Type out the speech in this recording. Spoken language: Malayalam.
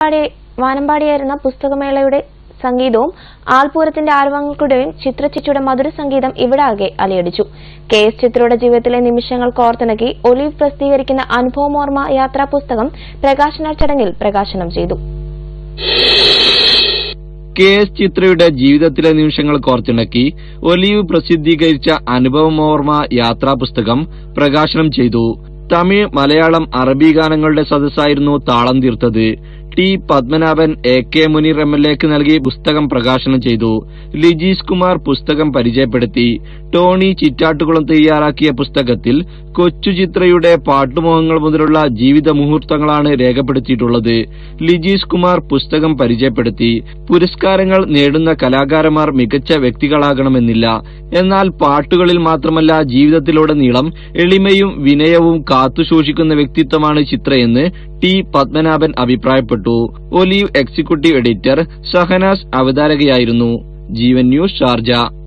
വാനമ്പാടി വാനമ്പാടിയായിരുന്ന പുസ്തകമേളയുടെ സംഗീതവും ആൾപൂരത്തിന്റെ ആരവങ്ങൾക്കിടെയും ചിത്രചിറ്റയുടെ മധുര സംഗീതം ഇവിടെ ആകെ അലയടിച്ചു കെ എസ് ചിത്രയുടെ ജീവിതത്തിലെ നിമിഷങ്ങൾ കോർത്തിണക്കി ഒലീവ് പ്രസിദ്ധീകരിക്കുന്ന അനുഭവമോർമ്മ യാത്രാ പുസ്തകം പ്രകാശന ചടങ്ങിൽ പ്രകാശനം ചെയ്തു കെ എസ് ചിത്രയുടെ ജീവിതത്തിലെ നിമിഷങ്ങൾ കോർത്തിണക്കി ഒലീവ് പ്രസിദ്ധീകരിച്ച അനുഭവമോർമ്മ യാത്രാ പുസ്തകം പ്രകാശനം ചെയ്തു തമിഴ് മലയാളം അറബി ഗാനങ്ങളുടെ സദസ്സായിരുന്നു താളം തീർത്തത് T Padmanabhan A K Muneer M L എക്ക് നൽകി പുസ്തകം പ്രകാശനം ചെയ്തു ലിജീഷ് കുമാർ പുസ്തകം പരിചയപ്പെടുത്തി ടോണി ചിറ്റാട്ടുകുളം തയ്യാറാക്കിയ പുസ്തകത്തിൽ കൊച്ചു ചിത്രയുടെ പാട്ടുമുഖങ്ങൾ മുതലുള്ള ജീവിത മുഹൂർത്തങ്ങളാണ് രേഖപ്പെടുത്തിയിട്ടുള്ളത് ലിജീഷ് കുമാർ പുസ്തകം പരിചയപ്പെടുത്തി പുരസ്കാരങ്ങൾ നേടുന്ന കലാകാരന്മാർ മികച്ച വ്യക്തികളാകണമെന്നില്ല എന്നാൽ പാട്ടുകളിൽ മാത്രമല്ല ജീവിതത്തിലുടനീളം എളിമയും വിനയവും കാത്തുസൂക്ഷിക്കുന്ന വ്യക്തിത്വമാണ് ചിത്രയെന്ന് ടി പത്മനാഭൻ അഭിപ്രായപ്പെട്ടു ഒലീവ് എക്സിക്യൂട്ടീവ് എഡിറ്റർ ഷഹനാസ് അവതാരകയായിരുന്നു ജീവൻ ന്യൂസ് ഷാർജ